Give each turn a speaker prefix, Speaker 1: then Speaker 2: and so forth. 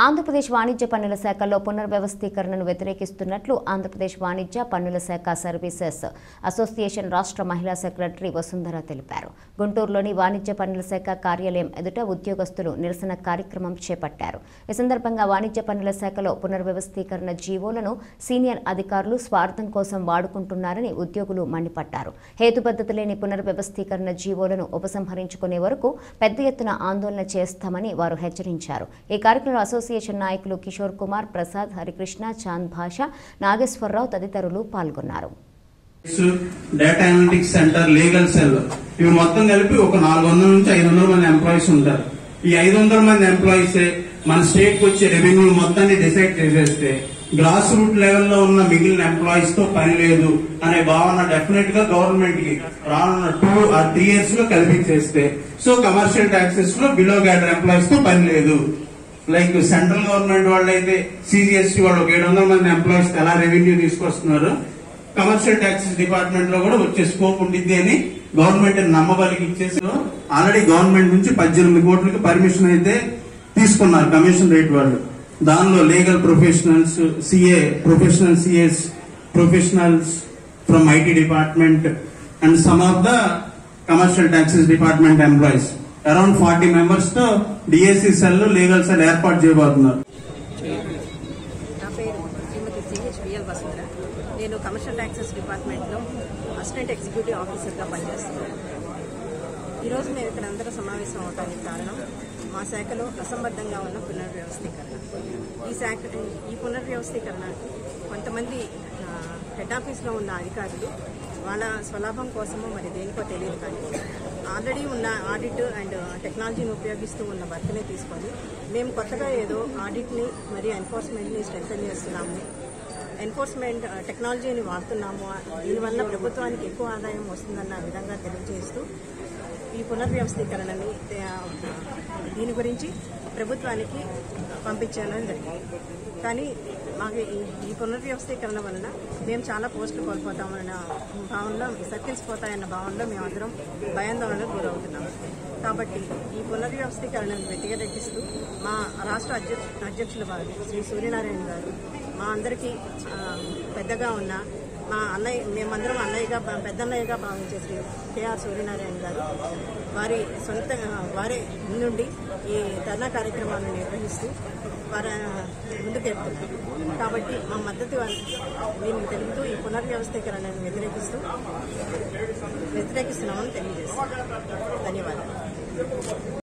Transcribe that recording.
Speaker 1: ఆంధ్రప్రదేశ్ వాణిజ్య పన్నుల శాఖలో పునర్వ్యవస్థీకరణను వ్యతిరేకిస్తున్నట్లు ఆంధ్రప్రదేశ్ వాణిజ్య పన్నుల శాఖ సర్వీసెస్ అసోసియేషన్ రాష్ట్ర మహిళా సెక్రటరీ వసుంధర తెలిపారు గుంటూరులోని వాణిజ్య పన్నుల శాఖ కార్యాలయం ఎదుట ఉద్యోగస్తులు నిరసన కార్యక్రమం చేపట్టారు ఈ సందర్భంగా వాణిజ్య పన్నుల శాఖలో పునర్వ్యవస్థీకరణ జీవోలను సీనియర్ అధికారులు స్వార్థం కోసం వాడుకుంటున్నారని ఉద్యోగులు మండిపడ్డారు హేతుబద్ధత లేని పునర్వ్యవస్థీకరణ జీవోలను ఉపసంహరించుకునే వరకు పెద్ద ఎత్తున ఆందోళన చేస్తామని వారు హెచ్చరించారు ఈ కార్యక్రమంలో అసోసియేషన్ నాయకులు కిషోర్ కుమార్ ప్రసాద్ హరికృష్ణ చాంద్ భాష నాగేశ్వరరావు తదితరులు పాల్గొన్నారు
Speaker 2: data analytics centre legal cell ఇవి మొత్తం కలిపి ఒక నాలుగు వందల నుంచి ఐదు వందల మంది ఎంప్లాయీస్ ఉంటారు ఈ ఐదు వందల మంది ఎంప్లాయీస్ మన స్టేట్ కి వచ్చే రెవెన్యూ మొత్తాన్ని డిసైడ్ చేసేస్తే గ్రాస్ రూట్ లెవెల్లో ఉన్న మిగిలిన ఎంప్లాయీస్ తో పని లేదు అనే భావన డెఫినెట్ గా గవర్నమెంట్ కి రానున్న టూ ఆర్ త్రీ ఇయర్స్ లో కల్పించేస్తే సో కమర్షియల్ ట్యాక్సెస్ లో బిలో గ్యాడర్ ఎంప్లాయీస్ తో పని లేదు లైక్ సెంట్రల్ గవర్నమెంట్ వాళ్ళు అయితే సిజిఎస్టీ వాళ్ళు ఒక ఏడు వందల మంది ఎంప్లాయీస్ ఎలా రెవెన్యూ తీసుకొస్తున్నారు కమర్షియల్ ట్యాక్సెస్ డిపార్ట్మెంట్ లో కూడా వచ్చే స్కోప్ ఉండిద్ది అని గవర్నమెంట్ నమ్మబలికి ఇచ్చేసి ఆల్రెడీ గవర్నమెంట్ నుంచి పద్దెనిమిది కోట్లకి పర్మిషన్ అయితే తీసుకున్నారు కమిషన్ రేట్ వాళ్ళు దానిలో legal professionals CA professional CS professionals from IT department and some of the commercial taxes department employees around forty members తో డిఎస్సి సెల్ లీగల్ సెల్ ఏర్పాటు చేయబోతున్నారు
Speaker 3: నా పేరు శ్రీమతి సిహెచ్ బిఎల్ వసుంధర నేను కమర్షియల్ ట్యాక్సెస్ డిపార్ట్మెంట్లో అసిస్టెంట్ ఎగ్జిక్యూటివ్ ఆఫీసర్గా పనిచేస్తున్నాను ఈరోజు మేము ఇక్కడ అందరూ సమావేశం అవడానికి కారణం మా శాఖలో అసంబద్ధంగా ఉన్న పునర్వ్యవస్థీకరణ ఈ శాఖ ఈ పునర్వ్యవస్థీకరణ కొంతమంది ఆ, హెడ్ ఆఫీస్లో ఉన్న అధికారులు వాళ్ళ స్వలాభం కోసమో మరి దేనికో తెలియదు కానీ ఆల్రెడీ ఉన్న ఆడిట్ అండ్ టెక్నాలజీని ఉపయోగిస్తూ ఉన్న వర్క్నే తీసుకొని మేము కొత్తగా ఏదో ఆడిట్ని మరియు ఎన్ఫోర్స్మెంట్ని స్ట్రెంథన్ చేస్తున్నాము ఎన్ఫోర్స్మెంట్ టెక్నాలజీని వాడుతున్నాము దీనివల్ల ప్రభుత్వానికి ఎక్కువ ఆదాయం వస్తుందన్న విధంగా తెలియజేస్తూ ఈ పునర్వ్యవస్థీకరణని ఆ, దీని గురించి ప్రభుత్వానికి పంపించాలని జరిగింది కానీ మాకు ఈ- ఈ పునర్వ్యవస్థీకరణ వలన మేము చాలా పోస్టులు కోల్పోతామన్న భావనలో సర్కిల్స్ పోతాయన్న భావనలో మేమందరం భయాందోళనకు గురవుతున్నాము కాబట్టి ఈ పునర్వ్యవస్థీకరణను వ్యతిరేకిస్తూ మా రాష్ట్ర అధ్యక్ష అధ్యక్షుల వారు శ్రీ సూర్యనారాయణ గారు మా అందరికీ ఆ, పెద్దగా ఉన్న మా అన్నయ్య మేమందరం అన్నయ్యగా భా- పెద్దన్నయ్యగా భావించే శ్రీ కేఆర్ సూర్యనారాయణ గారు వారి సొంత వారి నుండి ఈ ధర్నా కార్యక్రమాలను నిర్వహిస్తూ వారు ముందుకెళ్తున్నారు కాబట్టి మా మద్దతు మేము తెలుపుతూ ఈ పునర్వ్యవస్థీకరణను వ్యతిరేకిస్తూ వ్యతిరేకిస్తున్నామని తెలియజేస్తాం ధన్యవాదాలు